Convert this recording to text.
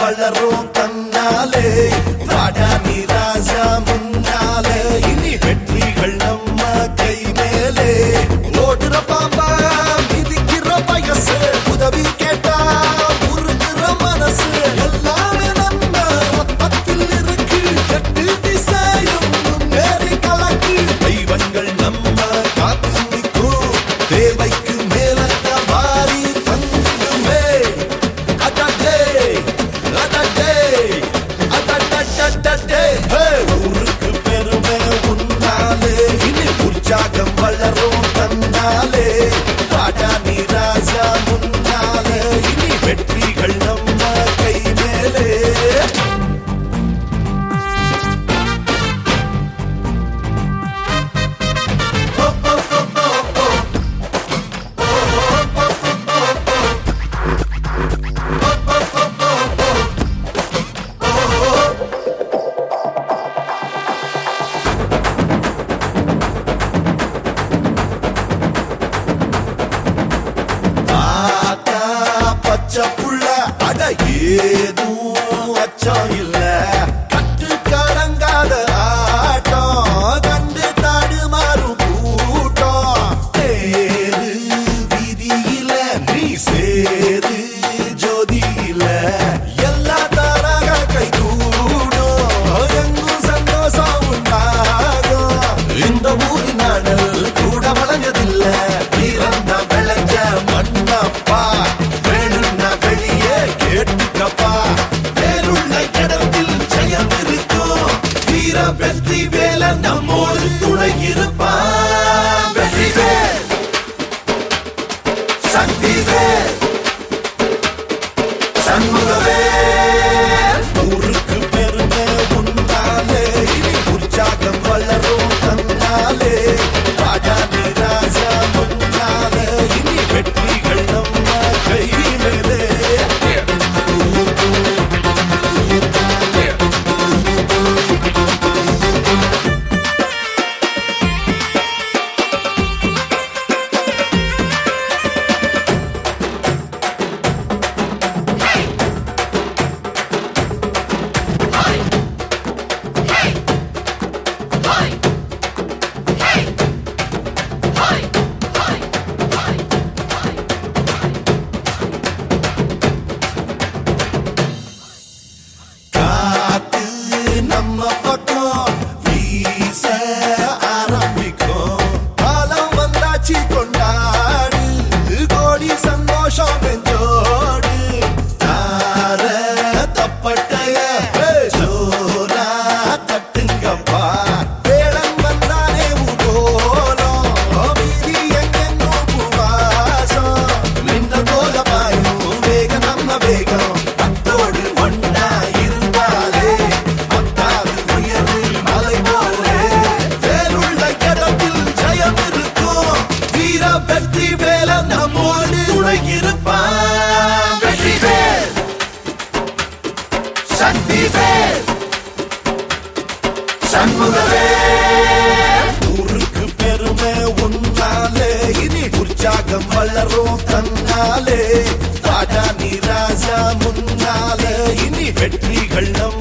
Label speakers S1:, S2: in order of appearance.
S1: வளரும் தன்னாலே வாடா நீ ராஜா முன்னாலே இனி வெற்றிகள் நம்ம கை மேலே ஓடுற பாம்பா மிதிக்கிற வயசு உதவி கேட்டா உருகுற மனசு எல்லாமே நம்ம ரத்தத்தில் இருக்கு எட்டு திசையும் முன்னேறி கலக்கு தெய்வங்கள் நம்ம காத்து நிற்கும் தேவைக்கு மேலத்த மாறி தந்துமே அடடே அடடே அடடடடடே ஹே ஊருக்கு பெருமை உன்னாலே இனி உற்சாகம் வளரும் தன்னாலே வாடா நீ ராஜா முன்னாலே இனி வெற்றிகள் நம்ம கை மேலே ஆத்தா பச்சை புள்ள அட ஏதும் அச்சம் இல்ல கட்டு கடங்காத ஆட்டம் கண்டு தடுமாறும் கூட்டம் தேரு வீதியில நீ சேரு ஜோதியில எல்லா தரக கை கூடும் எங்கும் சந்தோஷம் உண்டாகும் இந்த ஊரு நாடல் கூட வளைஞ்சதில்ல பிறந்த விளைஞ்ச மண்ணப்பா வேணும்னா வெளியே கேட்டுக்கப்பா வேலுள்ள இடத்தில் ஜெயம் இருக்கும் வீர வெற்றி வேல நம்மோடு துணை இருப்பா வெற்றி வேல் சக்தி வேல் சண்முகவே ஊருக்கு பெருமை உன்னாலே இனி உற்சாகம் வளரும் தன்னாலே ராஜா நீ ராஜா முன்னாலே இனி வெற்றிகள் நம்ம கை மேலே காத்து நம்ம பக்கம் வீச ஆரம்பிக்கும் காலம் வந்தாச்சு கொண்டாடு கோடி சந்தோஷம் நெஞ்சோடு தார தப்பட்டைய ஜோரா தட்டுங்கப்பா வேளம் வந்தானே ஊர்கோலம் வீதி எங்கெங்கும் பூவாசம் நின்ற கோலமாயும் வேகம் நம்ம வேகம் அத்தோடு ஒன்னா இருந்தாலே அத்தாது உயர்வு மலை போலே வேலுள்ள இடத்தில் ஜெயம் இருக்கும் வீர வெற்றி வேல நம்மோடு துணை இருப்பான் வெற்றி வேல் சக்தி வேல் சண்முகவே ஊருக்கு பெருமை உன்னாலே இனி உற்சாகம் வளரும் தன்னாலே வாடா நீ ராஜா முன்னாலே இனி வெற்றிகள் நம்ம